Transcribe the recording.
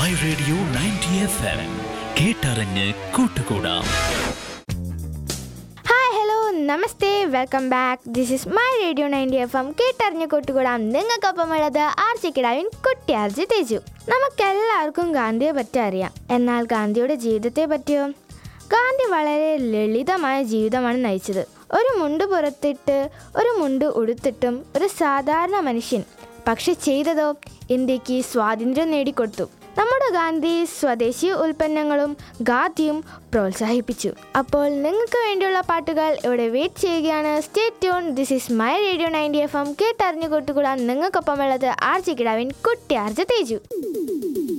my radio ninety F M കേട്ടറിഞ്ഞ് കൂട്ടുകൂടാം hi hello നമസ്തേ welcome back this is my radio ninety F M കേട്ടറിഞ്ഞ് കൂട്ടുകൂടാം നിങ്ങൾക്കൊപ്പമുള്ളത് ആർച്ചിക്കിടാവിൻ കുട്ടിയാർജി തേജു നമുക്കെല്ലാവർക്കും ഗാന്ധിയെ പറ്റി അറിയാം എന്നാൽ ഗാന്ധിയുടെ ജീവിതത്തെ പറ്റിയോ ഗാന്ധി വളരെ ലളിതമായ ജീവിതമാണ് നയിച്ചത് ഒരു മുണ്ട് പുറത്തിട്ട് ഒരു മുണ്ട് ഉടുത്തിട്ടും ഒരു സാധാരണ മനുഷ്യൻ പക്ഷെ ചെയ്തതോ ഇന്ത്യക്ക് സ്വാതന്ത്ര്യം നേടിക്കൊടുത്തു നമ്മുടെ ഗാന്ധി സ്വദേശി ഉൽപ്പന്നങ്ങളും ഖാദിയും പ്രോത്സാഹിപ്പിച്ചു അപ്പോൾ നിങ്ങൾക്ക് വേണ്ടിയുള്ള പാട്ടുകൾ ഇവിടെ വെയിറ്റ് ചെയ്യുകയാണ് stay tune this is my radio ninety F M കേട്ടറിഞ്ഞു കൂട്ടുകൂടാൻ നിങ്ങൾക്കൊപ്പമുള്ളത് ആർജി കിടാവിൻ കുട്ടി ആർജ തേജു